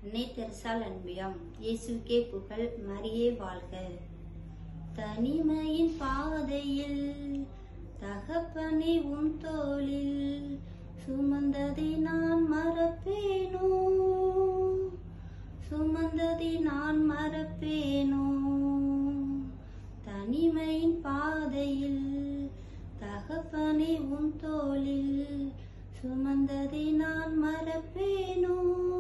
அன்னை தெரசால் அன்பியாம் இயேசுக்கே புகழ் மரியே வாழ்க தனிமையின் பாதையில் தகப்பனை உன் தோளில் சுமந்ததை நான் மறப்பேனோ சுமந்ததை நான் மறப்பேனோ தனிமையின் பாதையில் தகப்பனை உன் தோளில் சுமந்ததை நான் மறப்பேனோ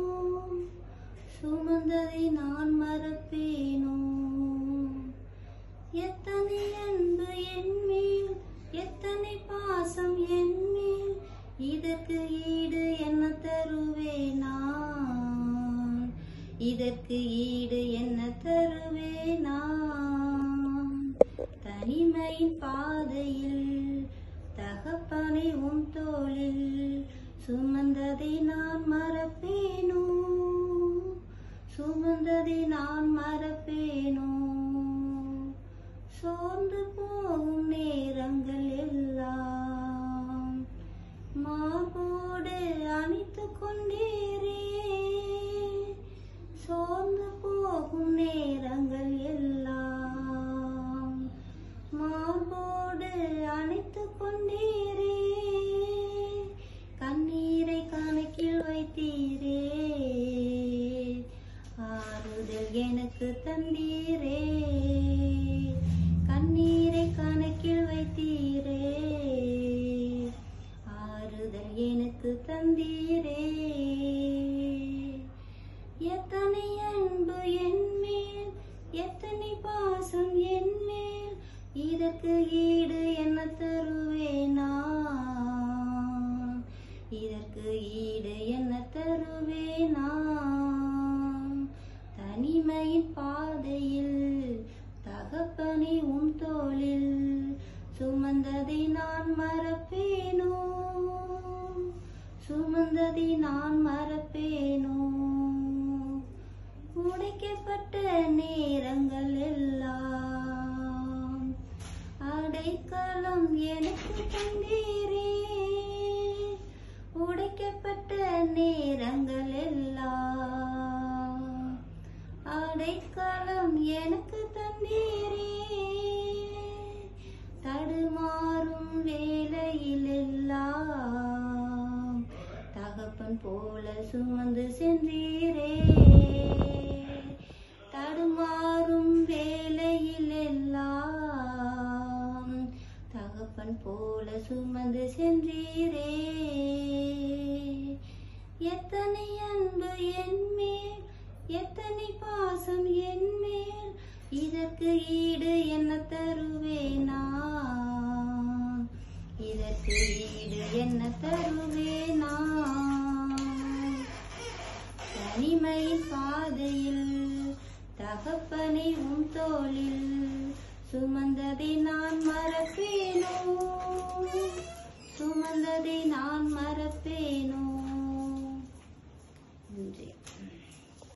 சுமந்ததை நான் மறப்பேனோ எத்தனை அன்பு என் மேல் எத்தனை பாசம் என் மேல் இதற்கு ஈடு என்ன தருவேனா இதற்கு ஈடு என்ன தருவேனா தனிமையின் பாதையில் தகப்பனை உன் தோளில் சுமந்ததை நான் மறப்பேனோ சுமந்ததை நான் மறப்பேனோ சோர்ந்து போகும் நேரங்கள் எல்லாம் மார்போடு அணைத்து கொண்டீரே சோர்ந்து போகும் நேரங்கள் எல்லாம் மார்போடு அணைத்து கொண்டீரே கண்ணீரை கணக்கில் வைத்தீரே ஆறுதல் எனக்கு தந்தீரே கண்ணீரை கணக்கில் வைத்தீரே ஆறுதல் எனக்கு தந்தீரே எத்தனை அன்பு என் மேல் எத்தனை பாசம் என் மேல் இதற்கு ஈடு என்ன தருவேனா இதற்கு ஈடு என்ன தருவேனா தனிமையின் பாதையில் தகப்பனை உன் தோளில் சுமந்ததை நான் மறப்பேனோ சுமந்ததை நான் மறப்பேனோ உடைக்கப்பட்ட நேரங்கள் எல்லாம் அடைக்கலம் எனக்கு தந்தீரே உடைக்கப்பட்ட நேரங்கள் எல்லாம் அடைக்கலம் எனக்கு தந்தீரே தடுமாறும் வேலையில் எல்லாம் தகப்பன் போல சுமந்து சென்றீரே தடுமாறும் வேலையில் எல்லாம் தகப்பன் போல சுமந்து சென்றீரே எத்தனை அன்பு என் மேல் எத்தனை பாசம் என் மேல் இதற்கு ஈடு என்ன தருவேனா இதற்கு ஈடு என்ன தருவேனா தனிமையின் பாதையில் தகப்பனை உன் தோளில் சுமந்ததை நான் மறப்பேனோ